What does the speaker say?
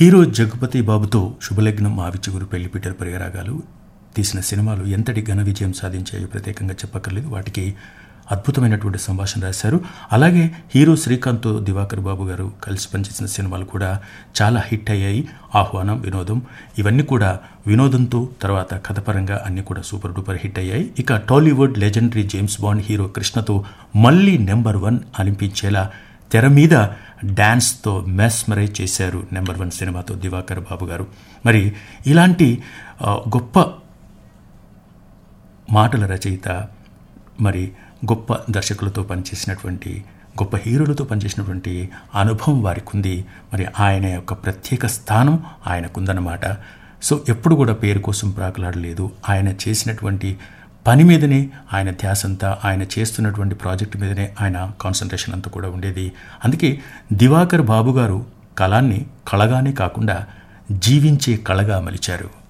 hero Jagapathi బాబుతో శుభలగ్నం మావిచిగురు పెళ్లిపీటర్ పరిగరాగాలు తీసిన సినిమాలు ఎంతటి ఘన విజయం సాధించాయో ప్రత్యేకంగా చెప్పక్కర్లేదు వాటికి అద్భుతమైనటువంటి సంభాషణ రాశారు అలాగే హీరో శ్రీకాంత్తో దివాకర్ బాబు గారు కలిసి పనిచేసిన సినిమాలు కూడా చాలా హిట్ అయ్యాయి ఆహ్వానం వినోదం ఇవన్నీ కూడా వినోదంతో తర్వాత కథపరంగా అన్నీ కూడా సూపర్ డూపర్ హిట్ అయ్యాయి ఇక Tollywood legendary James Bond hero కృష్ణతో మళ్ళీ నెంబర్ వన్ అనిపించేలా తెర మీద డ్యాన్స్తో మెస్మరైజ్ చేశారు నెంబర్ వన్ సినిమాతో దివాకర్ బాబు గారు మరి ఇలాంటి ఆ, గొప్ప మాటల రచయిత మరి గొప్ప దర్శకులతో పనిచేసినటువంటి గొప్ప హీరోలతో పనిచేసినటువంటి అనుభవం వారికి ఉంది మరి ఆయన యొక్క ప్రత్యేక స్థానం ఆయనకుందన్నమాట సో ఎప్పుడు కూడా పేరు కోసం ప్రాకులాడలేదు ఆయన చేసినటువంటి పని మీదనే ఆయన ధ్యాస అంతా ఆయన చేస్తున్నటువంటి ప్రాజెక్ట్ మీదనే ఆయన కాన్సన్ట్రేషన్ అంతా కూడా ఉండేది అందుకే దివాకర్ బాబు గారు కళాన్ని కళగానే కాకుండా జీవించే కళగా మలిచారు